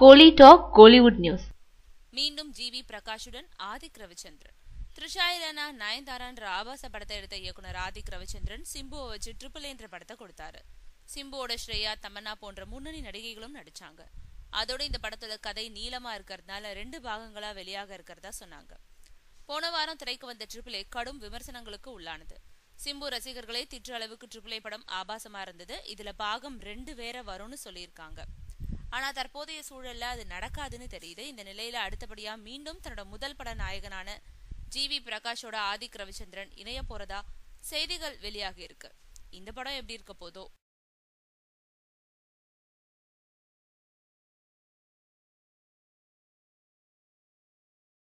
கோலி talk Kollywood news மீண்டும் G V பிரகாஷுடன் ஆதிக் ரவிச்சந்திரன் த்ரிஷா இலனா நயன்தாரான்ற ஆபாச படத்தை எடுத்த இயக்குனர் ஆதிக் ரவிச்சந்திரன் சிம்புவை வச்சு ட்ரிபிள் என்ற படத்தை கொடுத்தாரு சிம்புவோட ஸ்ரேயா தமன்னா போன்ற முன்னணி நடிகைகளும் நடிச்சாங்க அதோட இந்த படத்தோட கதை நீளமா இருக்கிறதுனால ரெண்டு பாகங்களா வெளியாக இருக்கிறதா சொன்னாங்க போன வாரம் திரைக்கு வந்த ட்ரிபிள் ஏ கடும் விமர்சனங்களுக்கு உள்ளானது சிம்பு ரசிகர்களை திற்ற அளவுக்கு ட்ரிபிள் ஏ படம் ஆபாசமா இருந்தது இதுல பாகம் ரெண்டு வேற வரும்னு சொல்லியிருக்காங்க ஆனா தற்போதைய சூழல்ல அது நடக்காதுன்னு தெரியுது இந்த நிலையில அடுத்தபடியா மீண்டும் தன்னோட முதல் பட நாயகனான ஜி வி பிரகாஷோட ஆதிக் ரவிச்சந்திரன் இணைய போறதா செய்திகள் வெளியாகி இருக்கு இந்த படம் எப்படி இருக்க போதோ